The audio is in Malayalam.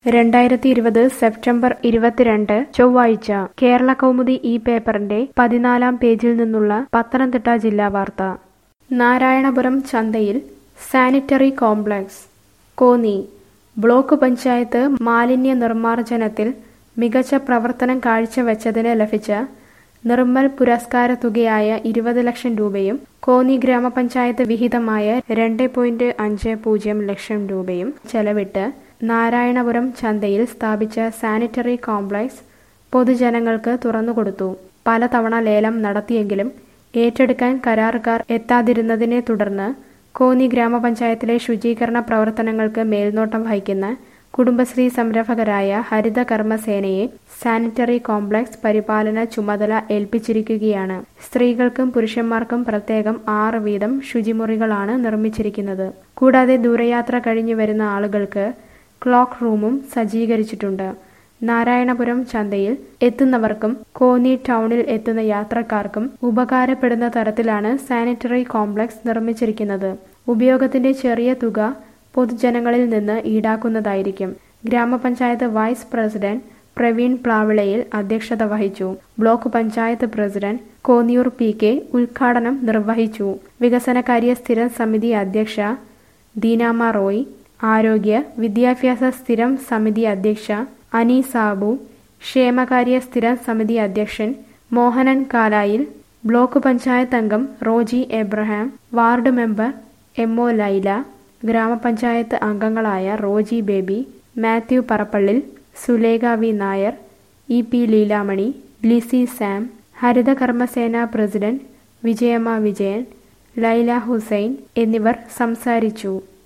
രണ്ടായിരത്തി ഇരുപത് സെപ്റ്റംബർ ഇരുപത്തിരണ്ട് ചൊവ്വാഴ്ച കേരള കൗമുദി ഈ പേപ്പറിന്റെ പതിനാലാം പേജിൽ നിന്നുള്ള പത്തനംതിട്ട ജില്ലാ വാർത്ത നാരായണപുരം ചന്തയിൽ sanitary complex Konni block panchayat മാലിന്യ നിർമ്മാർജ്ജനത്തിൽ മികച്ച പ്രവർത്തനം കാഴ്ചവെച്ചതിന് ലഭിച്ച നിർമ്മൽ പുരസ്കാര തുകയായ ഇരുപത് ലക്ഷം രൂപയും കോന്നി ഗ്രാമപഞ്ചായത്ത് വിഹിതമായ രണ്ട് പോയിന്റ് അഞ്ച് പൂജ്യം ലക്ഷം രൂപയും ചെലവിട്ട് നാരായണപുരം ചന്തയിൽ സ്ഥാപിച്ച സാനിറ്ററി കോംപ്ലക്സ് പൊതുജനങ്ങൾക്ക് തുറന്നുകൊടുത്തു പലതവണ ലേലം നടത്തിയെങ്കിലും ഏറ്റെടുക്കാൻ കരാറുകാർ എത്താതിരുന്നതിനെ തുടർന്ന് കോന്നി ഗ്രാമപഞ്ചായത്തിലെ ശുചീകരണ പ്രവർത്തനങ്ങൾക്ക് മേൽനോട്ടം വഹിക്കുന്ന കുടുംബശ്രീ സംരംഭകരായ ഹരിത കർമ്മസേനയെ സാനിറ്ററി കോംപ്ലക്സ് പരിപാലന ചുമതല ഏൽപ്പിച്ചിരിക്കുകയാണ് സ്ത്രീകൾക്കും പുരുഷന്മാർക്കും പ്രത്യേകം ആറ് വീതം ശുചിമുറികളാണ് നിർമ്മിച്ചിരിക്കുന്നത് കൂടാതെ ദൂരയാത്ര കഴിഞ്ഞു വരുന്ന ആളുകൾക്ക് ക്ലോക്ക് റൂമും സജ്ജീകരിച്ചിട്ടുണ്ട് നാരായണപുരം ചന്തയിൽ എത്തുന്നവർക്കും കോന്നി ടൗണിൽ എത്തുന്ന യാത്രക്കാർക്കും ഉപകാരപ്പെടുന്ന തരത്തിലാണ് സാനിറ്ററി കോംപ്ലക്സ് നിർമ്മിച്ചിരിക്കുന്നത് ഉപയോഗത്തിന്റെ ചെറിയ തുക പൊതുജനങ്ങളിൽ നിന്ന് ഈടാക്കുന്നതായിരിക്കും ഗ്രാമപഞ്ചായത്ത് വൈസ് പ്രസിഡന്റ് പ്രവീൺ പ്ലാവിളയിൽ അധ്യക്ഷത വഹിച്ചു block panchayat president Konniyoor P K ഉദ്ഘാടനം നിർവഹിച്ചു വികസനകാര്യ സ്ഥിരം സമിതി അധ്യക്ഷ ദീനാമ റോയ് ആരോഗ്യ വിദ്യാഭ്യാസ സ്ഥിരം സമിതി അധ്യക്ഷ അനി സാബു ക്ഷേമകാര്യ സ്ഥിരം സമിതി അധ്യക്ഷൻ മോഹനൻ കാലായിൽ ബ്ലോക്ക് പഞ്ചായത്ത് അംഗം Roji Abraham ward member M O Laila ഗ്രാമപഞ്ചായത്ത് അംഗങ്ങളായ Roji Baby Mathew Parappallil Sulekha V Nair E P Leelamani Lizzy Sam Haritha Karmasena president Vijayamma Vijayan Laila Hussain എന്നിവർ സംസാരിച്ചു